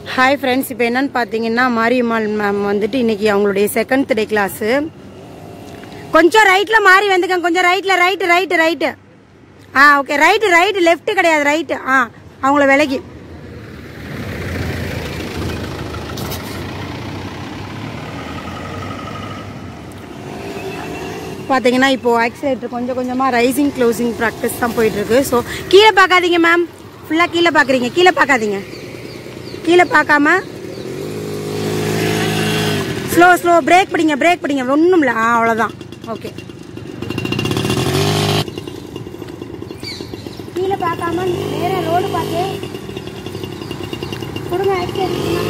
Hi friends இப்போ என்னன்னு பார்த்தீங்கன்னா மாரியம்மாள் மேம் வந்துட்டு இன்னைக்கு அவங்களுடைய செகண்ட் டே கிளாஸு கொஞ்சம் ரைட்டில் மாறி வந்துக்கங்க கொஞ்சம் ரைட்டில் ரைட்டு ரைட்டு ரைட்டு ஆ ஓகே ரைட்டு ரைட்டு லெஃப்ட் கிடையாது ரைட்டு ஆ அவங்கள விலகி பார்த்தீங்கன்னா இப்போ ஆக்சிலேட்டர் கொஞ்சம் கொஞ்சமாக ரைசிங் க்ளோசிங் ப்ராக்டிஸ் தான் போயிட்டு இருக்கு ஸோ கீழே பார்க்காதீங்க மேம் ஃபுல்லாக கீழே பார்க்குறீங்க கீழே பார்க்காதீங்க கீழே பார்க்காம ஸ்லோ ஸ்லோ பிரேக் பிடிங்க பிரேக் பிடிங்க ஒன்றும் இல்லை ஆ அவ்வளோதான் ஓகே கீழே பார்க்காம நேரா ரோடு பார்த்து கொடுங்க ஆக்சிலேட்டர்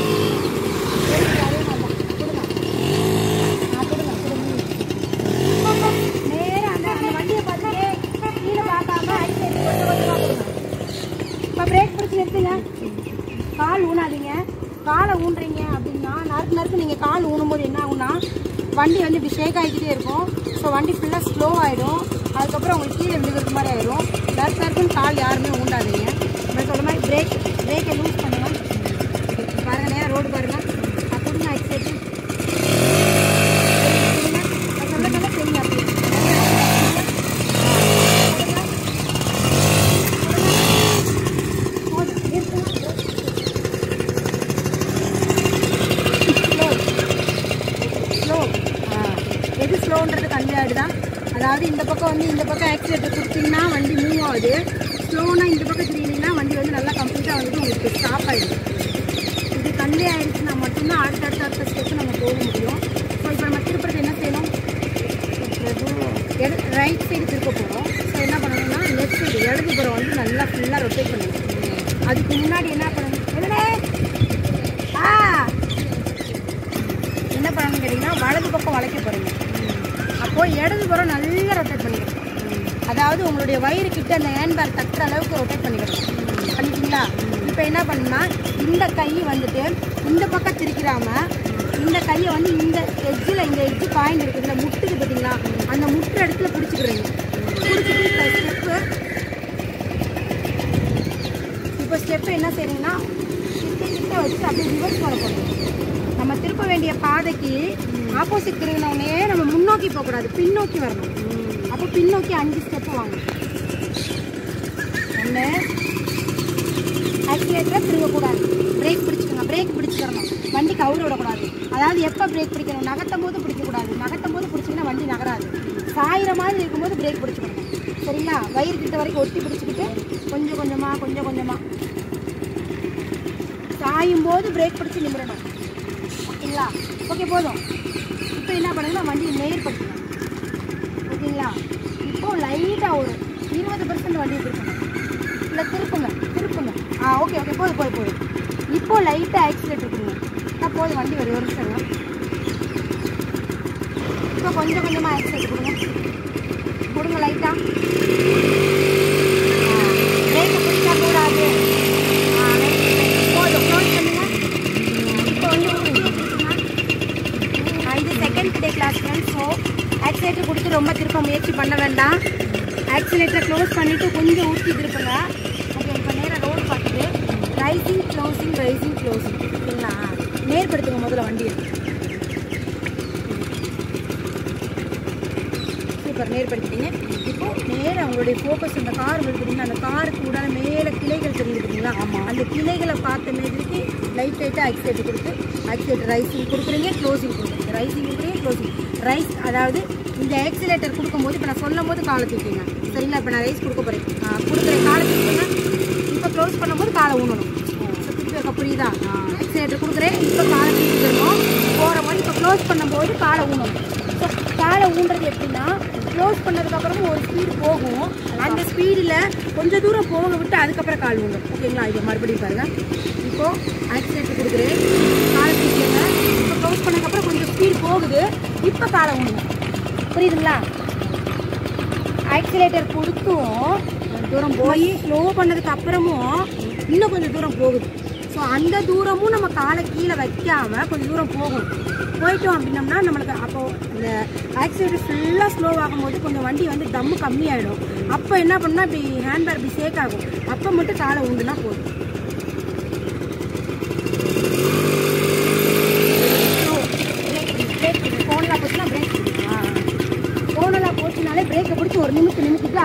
நேரா அந்த அந்த வண்டியை பார்த்துட்டே கீழே பார்க்காம ஆக்சிலேட்டர் கொஞ்சம் கொஞ்சமாக கொடுங்க இப்போ பிரேக் பிடிச்சி நிறுத்துங்க கால் ஊனாதீங்க காலை ஊன்றீங்க அப்படின்னா நறுக்கு நறுக்கு நீங்கள் கால் ஊனும்போது என்ன ஆகும்னா வண்டி வந்து இப்படி ஷேக் ஆகிக்கிட்டே இருக்கும் ஸோ வண்டி ஃபுல்லாக ஸ்லோ ஆகிடும் அதுக்கப்புறம் உங்களுக்கு கீழே விழுகிறது மாதிரி ஆயிடும் நறுக்கு நறுக்குன்னு கால் யாருமே ஊண்டாதீங்க நான் சொல்ல மாதிரி பிரேக் பிரேக்கை லூஸ் பண்ணுங்க பாருங்க நேரம் ரோடு பாருங்க அது கொடுங்க எக்ஸைட்டு சொல்ல சொல்ல செய்யுங்க அப்படியே போதும், நிறுத்துங்க. ஸ்லோ எது ஸ்லோன்றது கன்வே தான் அதாவது இந்த பக்கம் வந்து இந்த பக்கம் ஆக்சிலேட்டர் கொடுத்தீங்கன்னா வண்டி மூவ் ஆகுது ஸ்லோனா இந்த பக்கம் திரும்பினீங்கன்னா வண்டி வந்து நல்லா கம்ப்ளீட்டாக வந்துட்டு உங்களுக்கு ஸ்டாப் ஆகிடும் இது கன்வே ஆயிடுச்சுன்னா மட்டும்தான் அடுத்த அடுத்த அடுத்த ஸ்டெப்பு நம்ம போக முடியும் ஸோ இப்போ நம்ம திருப்பறது என்ன செய்யணும் ரைட் சைடு திருப்ப போகிறோம் ஸோ என்ன பண்ணணும்னா லெஃப்ட் சைடு இடது புறம் வந்து நல்லா ஃபுல்லாக ரொட்டேட் பண்ணணும் அதுக்கு முன்னாடி என்ன பண்ணணும் என்னடே? ஆ என்ன பண்ணணும்னு கேட்டிங்கன்னா வலது பக்கம் வளைக்க போகிறீங்க அப்போ இடது புறம் நல்லா ரொட்டேட் பண்ணிக்கணும் அதாவது உங்களுடைய வயிறு கிட்ட அந்த ஹேண்ட் பேக் தட்டுற அளவுக்கு ரொட்டேட் பண்ணிக்கணும் பண்ணிட்டீங்களா இப்போ என்ன பண்ணணும்னா இந்த கை வந்துட்டு இந்த பக்கம் திரிக்கிறாம இந்த கையை வந்து இந்த எட்ஜில் இந்த எட்ஜு பாயிண்ட் இருக்குதுல முட்டுக்கு பார்த்தீங்களா அந்த முட்டு இடத்துல பிடிச்சிக்கிறீங்க பிடிச்சிட்டு இப்போ ஸ்டெப்பு இப்போ ஸ்டெப்பு என்ன செய்றீங்கன்னா கிட்ட கிட்ட வச்சு அப்படியே ரிவர்ஸ் பண்ண போகிறோம் நம்ம திருப்ப வேண்டிய பாதைக்கு ஆப்போசிட் திரும்பினோடனே நம்ம முன்னோக்கி போகக்கூடாது பின்னோக்கி வரணும் அப்போ பின்னோக்கி அஞ்சு ஸ்டெப்பு வாங்க ஒன்று ஆக்சிலேட்டரை திரும்பக்கூடாது பிரேக் பிடிச்சிக்கோங்க பிரேக் பிடிச்சிக்கிறணும் வண்டி கவுரு விடக்கூடாது அதாவது எப்போ பிரேக் பிடிக்கணும் நகர்த்தும் போது பிடிக்கக்கூடாது நகர்த்தும் போது பிடிச்சிங்கன்னா வண்டி நகராது சாயிற மாதிரி இருக்கும்போது பிரேக் பிடிச்சிக்கணும் சரிங்களா வயிறு கிட்ட வரைக்கும் ஒட்டி பிடிச்சிக்கிட்டு கொஞ்சம் கொஞ்சமாக கொஞ்சம் கொஞ்சமாக சாயும் போது பிரேக் பிடிச்சி நிமிரணும் ஓகேங்களா ஓகே போதும் இப்போ என்ன பண்ணுங்கன்னா வண்டியை நேர்படுத்தணும் ஓகேங்களா இப்போ லைட்டாக ஒரு இருபது பர்சன்ட் வண்டியை திருப்பணும் இல்லை திருப்புங்க திருப்புங்க ஆ ஓகே ஓகே போதும் போதும் போதும் இப்போ லைட்டாக ஆக்சிலேட்டர் கொடுங்க நான் போதும் வண்டி ஒரு ஒரு நிமிஷம் இப்போ கொஞ்சம் கொஞ்சமாக ஆக்சிலேட்டர் கொடுங்க கொடுங்க லைட்டாக பிரேக்கை பிடிச்சா கூடாது ஆ, right, right. போதும் க்ளோஸ் பண்ணுங்க இப்போ வந்து ஆ, இது second day class friends so accelerator கொடுத்து ரொம்ப திருப்ப முயற்சி பண்ண வேண்டாம் ஆக்சிலேட்டரை க்ளோஸ் பண்ணிவிட்டு கொஞ்சம் ஊற்றி திருப்புங்க ஓகே இப்போ நேராக ரோடு பார்த்துட்டு ரைசிங் க்ளோசிங் ரைசிங் க்ளோசிங் ஓகேங்களா நேர்படுத்துங்க முதல்ல வண்டியை சூப்பர் நேர்படுத்திட்டீங்க இப்போ நேராக உங்களுடைய ஃபோக்கஸ் அந்த கார் இருக்குதுங்க அந்த காருக்கு உடான மேலே கிளைகள் தெரியுது பார்த்தீங்களா ஆமாம் அந்த கிளைகளை பார்த்த மாதிரிக்கு லைட் லைட்டாக ஆக்சிலேட்டர் கொடுத்து ஆக்சிலேட்டர் ரைசிங் கொடுக்குறீங்க க்ளோசிங் கொடுக்குறீங்க ரைசிங் கொடுக்குறீங்க க்ளோசிங் ரைஸ் அதாவது இந்த ஆக்சிலேட்டர் கொடுக்கும்போது இப்போ நான் சொல்லும் போது காலை தூக்கிங்க சரிங்களா இப்போ நான் ரைஸ் கொடுக்க போகிறேன் கொடுக்குறேன் காலை தூக்குங்க இப்போ க்ளோஸ் பண்ணும்போது காலை ஊனணும் திருப்பி வைக்க புரியுதா ஆக்சிலேட்டர் கொடுக்குறேன் இப்போ காலை தூக்கிடணும் போகிற மாதிரி இப்போ க்ளோஸ் பண்ணும்போது காலை ஊனணும் ஸோ காலை ஊன்றது எப்படின்னா க்ளோஸ் பண்ணதுக்கப்புறம் ஒரு ஸ்பீடு போகும் அந்த ஸ்பீடில் கொஞ்சம் தூரம் போக விட்டு அதுக்கப்புறம் கால் ஊண்டும் ஓகேங்களா இப்போ மறுபடியும் பாருங்கள் இப்போ ஆக்சிலேட்டர் கொடுக்குறேன் காலை தூக்கிடுங்க இப்போ க்ளோஸ் பண்ணதுக்கப்புறம் கொஞ்சம் ஸ்பீடு போகுது இப்போ காலை ஊணுங்க புரியுதுங்களா ஆக்சிலேட்டர் கொடுத்தும் தூரம் போய் ஸ்லோ பண்ணதுக்கு அப்புறமும் இன்னும் கொஞ்சம் தூரம் போகுது ஸோ அந்த தூரமும் நம்ம காலை கீழே வைக்காம கொஞ்சம் தூரம் போகும் போயிட்டோம் அப்படின்னம்னா நம்மளுக்கு அப்போ இந்த ஆக்சிலேட்டர் ஃபுல்லாக ஸ்லோ ஆகும்போது கொஞ்சம் வண்டி வந்து தம்மு கம்மியாயிடும் அப்போ என்ன பண்ணால் இப்படி ஹேண்ட் பேர் இப்படி சேக் ஆகும் அப்போ மட்டும் காலை உண்டுனா போதும்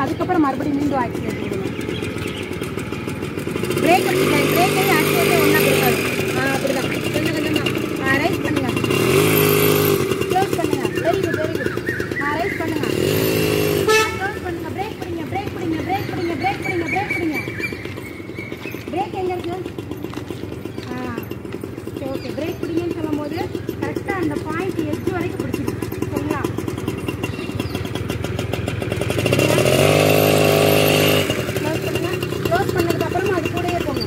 அதுக்கப்புறம் மறுபடியும் மீண்டும் ஆக்சிலேட் கொடுங்க பிரேக் பிரேக்கையும் ஆக்சிலேட்டே ஒன்றா கொடுக்காது ஆ அப்படிதான் கொஞ்சம் கொஞ்சமாக ரைஸ் பண்ணுங்க க்ளோஸ் பண்ணுங்க வெரி குட் வெரி குட் ஆ ரைஸ் பண்ணுங்க க்ளோஸ் பண்ணுங்க பிரேக் பிடிங்க பிரேக் பிடிங்க பிரேக் பிடிங்க பிரேக் பிடிங்க பிரேக் பிடிங்க பிரேக் எங்கே இருக்கு ஆ சரி ஓகே பிரேக் பிடிங்கன்னு சொல்லும்போது கரெக்டாக அந்த பாயிண்ட் எட்டு வரைக்கும் பிடிச்சிடும் சரிங்களா க்ளோஸ் பண்ணுங்க க்ளோஸ் பண்ணதுக்கு அப்புறமா அது கூடயே போங்க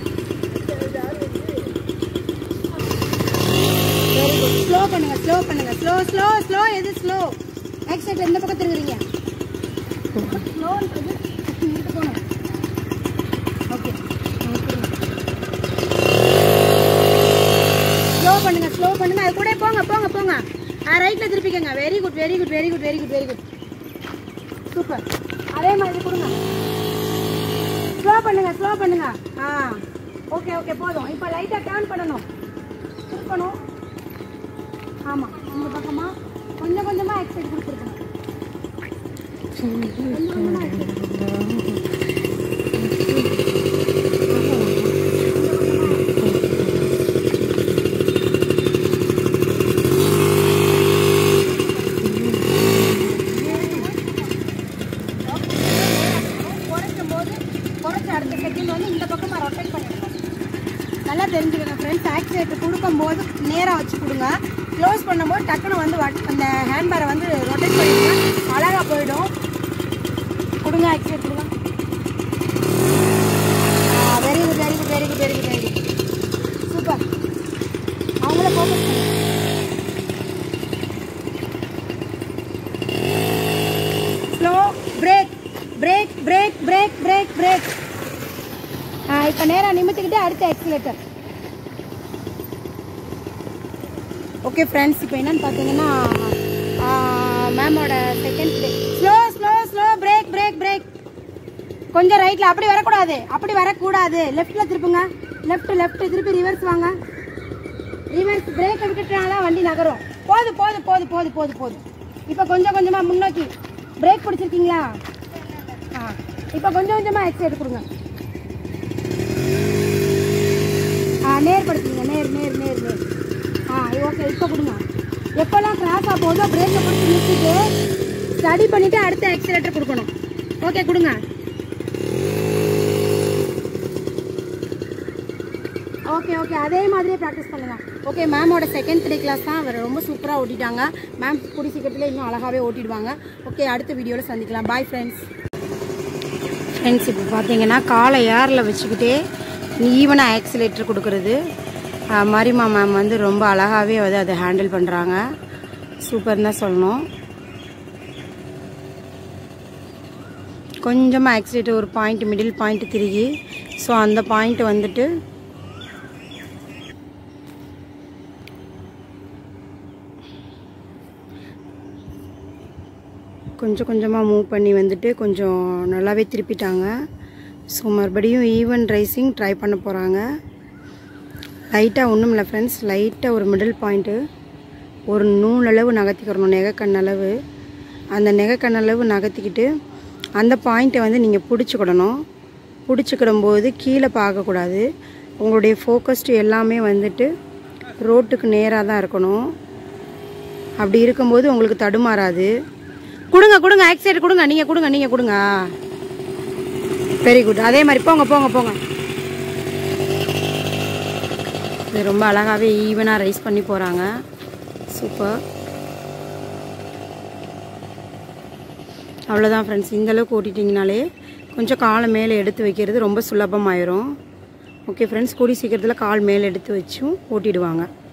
வெரி குட் ஸ்லோ பண்ணுங்க ஸ்லோ பண்ணுங்க ஸ்லோ ஸ்லோ ஸ்லோ எது ஸ்லோ ஆக்சிடென்ட் எந்த பக்கம் திருங்குறீங்க ஸ்லோன்றது இங்கிட்டு போகணும் ஓகே ஸ்லோ பண்ணுங்க ஸ்லோ பண்ணுங்க அது கூட போங்க போங்க போங்க ஆ ரைட்ல திருப்பிக்கங்க very good very good very good very good very good super அதே மாதிரி கொடுங்க ஸ்லோ பண்ணுங்க ஸ்லோ பண்ணுங்க ஆ ஓகே ஓகே போதும் இப்போ லைட்டாக டர்ன் பண்ணணும் திருப்பணும் ஆமாம் இந்த பக்கமா கொஞ்சம் கொஞ்சமாக எக்ஸைட் கொடுத்துருக்கணும் கொஞ்சம் கொஞ்சமாக எக்ஸைட் குறைக்கும் போது குறைச்ச அடுத்த செகண்ட் வந்து இந்த பக்கமாக ரொட்டேட் பண்ணிடணும் நல்லா தெரிஞ்சுக்கங்க ஃப்ரெண்ட்ஸ் ஆக்சிலேட்டர் கொடுக்கும்போது நேராக வச்சு கொடுங்க க்ளோஸ் பண்ணும்போது டக்குன்னு வந்து வட்- அந்த ஹேண்ட்பேரை வந்து ரொட்டேட் பண்ணிடுங்க அழகாக போயிடும் கொடுங்க ஆக்சிலேட் கொடுங்க very good very good very good very good very good super அவங்கள ஃபோக்கஸ் பண்ணுங்க slow brake brake brake brake brake brake இப்போ நேராக நிமித்திக்கிட்டு அடுத்த எக்ஸிலேட்டர் ஓகே ஃப்ரெண்ட்ஸ் இப்போ என்னன்னு பார்த்தீங்கன்னா மேமோட second slow slow slow brake brake brake கொஞ்சம் ரைட்டில் அப்படி வரக்கூடாது அப்படி வரக்கூடாது லெஃப்ட்டில் திருப்புங்க லெஃப்ட் லெஃப்ட் திருப்பி ரிவர்ஸ் வாங்க ரிவர்ஸ் பிரேக் விட்டுட்டனால வண்டி நகரும் போது போது போது போது போது போது இப்போ கொஞ்சம் கொஞ்சமாக முன்னோக்கி பிரேக் பிடிச்சிருக்கீங்களா ஆ இப்போ கொஞ்சம் கொஞ்சமாக எக்ஸைட் கொடுங்க ஆ நேர் படுத்துங்க நேர் நேர் நேர் நேர் ஆ ஓகே இப்போ கொடுங்க எப்போல்லாம் கிராஸ் ஆக போதோ பிரேக்கை பிடிச்சி நிறுத்திட்டு ஸ்டடி பண்ணிவிட்டு அடுத்த எக்ஸலேட்டர் கொடுக்கணும் ஓகே கொடுங்க ஓகே ஓகே அதே மாதிரியே ப்ராக்டிஸ் பண்ணுங்க ஓகே மேமோட செகண்ட் த்ரீ கிளாஸ் தான் அவர் ரொம்ப சூப்பராக ஓட்டிட்டாங்க மேம் கூடி சீக்கிரத்தில் இன்னும் அழகாகவே ஓட்டிடுவாங்க ஓகே அடுத்த வீடியோவில் சந்திக்கலாம் பாய் ஃப்ரெண்ட்ஸ் ஃப்ரெண்ட்ஸ் இப்போ பார்த்தீங்கன்னா காலை ஏரில் வச்சுக்கிட்டே ஈவனாக ஆக்சிலேட்டர் கொடுக்குறது அஹ், மரிமா மேம் வந்து ரொம்ப அழகாகவே வந்து அதை ஹேண்டில் பண்ணுறாங்க சூப்பர்னு தான் சொல்லணும் கொஞ்சமாக ஆக்சிலேட்டர் ஒரு பாயிண்ட் மிடில் பாயிண்ட் திருகி ஸோ அந்த பாயிண்ட் வந்துட்டு கொஞ்சம் கொஞ்சமாக மூவ் பண்ணி வந்துட்டு கொஞ்சம் நல்லாவே திருப்பிட்டாங்க ஸோ மறுபடியும் ஈவன் ரைசிங் ட்ரை பண்ண போகிறாங்க லைட்டாக ஒன்றும் இல்லை ஃப்ரெண்ட்ஸ் லைட்டாக ஒரு மிடில் பாயிண்ட்டு ஒரு நூல் அளவு நகர்த்திக்கிறணும் நெகக்கண் அளவு அந்த நெகக்கண் அளவு நகர்த்திக்கிட்டு அந்த பாயிண்ட்டை வந்து நீங்கள் பிடிச்சிக்கிடணும் பிடிச்சிக்கிடும் போது கீழே பார்க்கக்கூடாது உங்களுடைய ஃபோக்கஸ்டு எல்லாமே வந்துட்டு ரோட்டுக்கு நேராக தான் இருக்கணும் அப்படி இருக்கும்போது உங்களுக்கு தடுமாறாது கொடுங்க கொடுங்க ஆக்சைடு கொடுங்க நீங்கள் கொடுங்க நீங்கள் கொடுங்க வெரி குட் அதே மாதிரி போங்க போங்க போங்க இது ரொம்ப அழகாகவே ஈவனாக ரைஸ் பண்ணி போகிறாங்க சூப்பர் அவ்வளோதான் ஃப்ரெண்ட்ஸ் இந்தளவுக்கு ஓட்டிட்டிங்கனாலே கொஞ்சம் காலை மேலே எடுத்து வைக்கிறது ரொம்ப சுலபமாயிரும் ஓகே ஃப்ரெண்ட்ஸ் கூடி சீக்கிரத்தில் கால் மேலே எடுத்து வச்சும் ஓட்டிடுவாங்க